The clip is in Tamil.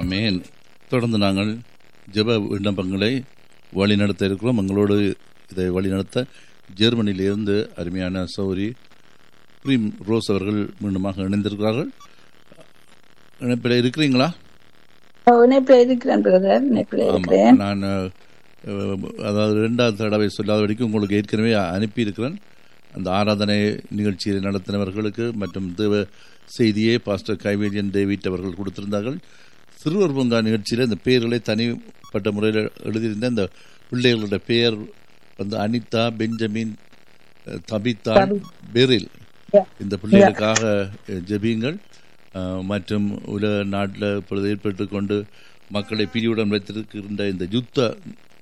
ஆமேன் தொடர்ந்து நாங்கள் ஜெப விண்ணப்பங்களை வழிநடத்த இருக்கிறோம் எங்களோடு இதை வழிநடத்த ஜெர்மனியிலிருந்து அருமையான சௌரி பிரீம் ரோஸ் அவர்கள் மீண்டுமாக இணைந்திருக்கிறார்கள் இணைப்பில் இருக்கிறீங்களா இணைப்பில் இருக்கிறேன் பிரதர் இணைப்பில் ஆமா இருக்கிறேன் நான் அஹ், அதாவது ரெண்டாவது தடவை சொல்லாத வரைக்கும் உங்களுக்கு ஏற்கனவே அனுப்பியிருக்கிறேன் அந்த ஆராதனை நிகழ்ச்சியை நடத்தினவர்களுக்கு மற்றும் தேவ செய்தியை பாஸ்டர் கைவேலியன் டேவிட் அவர்கள் கொடுத்திருந்தார்கள் சிறுவர் பூங்கா நிகழ்ச்சியில் இந்த பெயர்களை தனிப்பட்ட முறையில் எழுதியிருந்த இந்த பிள்ளைகளோட பெயர் வந்து அனிதா பெஞ்சமின் அஹ், தபிதா பெரில் Yeah. இந்த பிள்ளைகளுக்காக அஹ், ஜெபியுங்கள் அஹ், மற்றும் உலக நாட்டில் இப்பொழுது ஏற்பட்டு கொண்டு மக்களை பிரிவுடன் வைத்திருக்கின்ற இந்த யுத்த